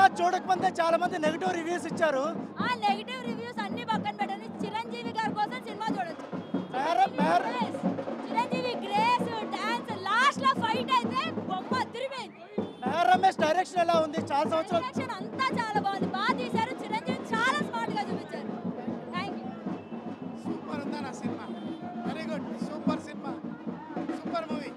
cinema చూడకముందే చాలా మంది negative reviews ఇచ్చారు ఆ నెగిటివ్ రివ్యూస్ అన్ని పక్కన పెట్టండి చిరంజీవి గారి కోసం సినిమా చూడొచ్చు మేర- మేర- Grace, Chiranjeevi grace dance last లో ఫైట్ అయితే బొమ్మ తిరిగిపోయింది మెహర్ రమేష్ డైరెక్షన్ ఎలా ఉంది చాలా సంవత్సరాలు డైరెక్షన్ అంతా చాలా బాగుంది బాగా తీశారు చిరంజీవి చాలా స్మార్ట్ గా చూపించారు థ్యాంక్ యూ సూపర్ ఉందా నా cinema very good super cinema super movie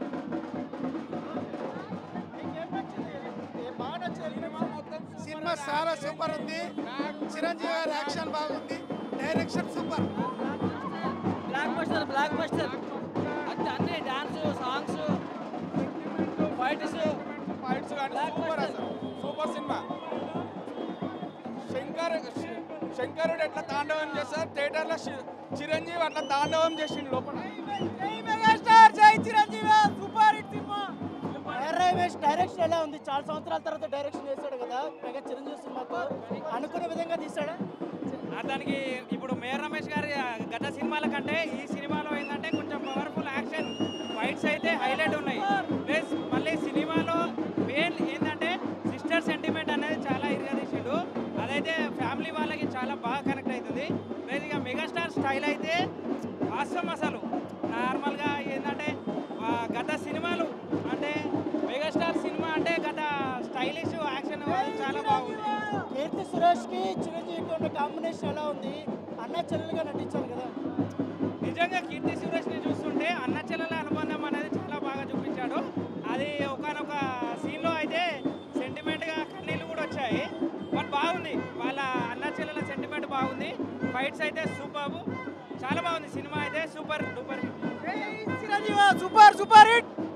cinema చాలా సూపర్ ఉంది చిరంజీవి గారి యాక్షన్ బాగుంది direction super blockbuster blockbuster అంతే అన్ని డాన్స్ సాంగ్స్ ఫైట్స్ ఫైట్స్ కానీ సూపర్ అసలు సూపర్ సినిమా శంకర్ శంకరుడు ఎట్లా తాండవం చేస్తారు థియేటర్లో చి- చిరంజీవి అట్లా తాండవం చేసిండు లోపల మెహర్ రమేష్ డైరెక్షన్ ఎలా ఉంది చాలా సంవత్సరాల తర్వాత డైరెక్షన్ చేశాడు కదా పైగా చిరంజీవి సినిమాతో అనుకున్న విధంగా తీసాడా దానికి ఇప్పుడు మేయర్ రమేష్ గారి గత సినిమాల కంటే ఈ సినిమాలో ఏంటంటే కొంచెం పవర్ఫుల్ యాక్షన్ ఫైట్స్ అయితే హైలైట్ ఉన్నాయి ప్లస్ మళ్ళీ సినిమాలో మెయిన్ ఏంటంటే సిస్టర్ సెంటిమెంట్ అనేది చాలా ఇరుగా తీసిండు అదైతే ఫ్యామిలీ వాళ్ళకి చాలా బాగా కనెక్ట్ అవుతుంది ప్లస్ ఇక మెగాస్టార్ స్టైల్ అయితే ఆసం అసలు నార్మల్గా ఏంటంటే ఆ, గత సినిమాలు అంటే మెగాస్టార్ సినిమా అంటే గత స్టైలిష్ యాక్షన్ చాలా బాగుంది కీర్తి సురేష్ కి చిరంజీవికి ఉన్న కాంబినేషన్ ఎలా ఉంది అన్న చెల్లెలుగా నటించారు కదా నిజంగా కీర్తి సురేష్ని చూస్తుంటే అన్న చెల్లెల అనుబంధం అనేది చాలా బాగా చూపించాడు అది ఒకనొక సీన్లో అయితే సెంటిమెంట్గా కన్నీళ్ళు కూడా వచ్చాయి బట్ బాగుంది వాళ్ళ అన్న చెల్లెల సెంటిమెంట్ బాగుంది ఫైట్స్ అయితే సూపర్ చాలా బాగుంది సినిమా అయితే super duper Chiranjeevi super super hit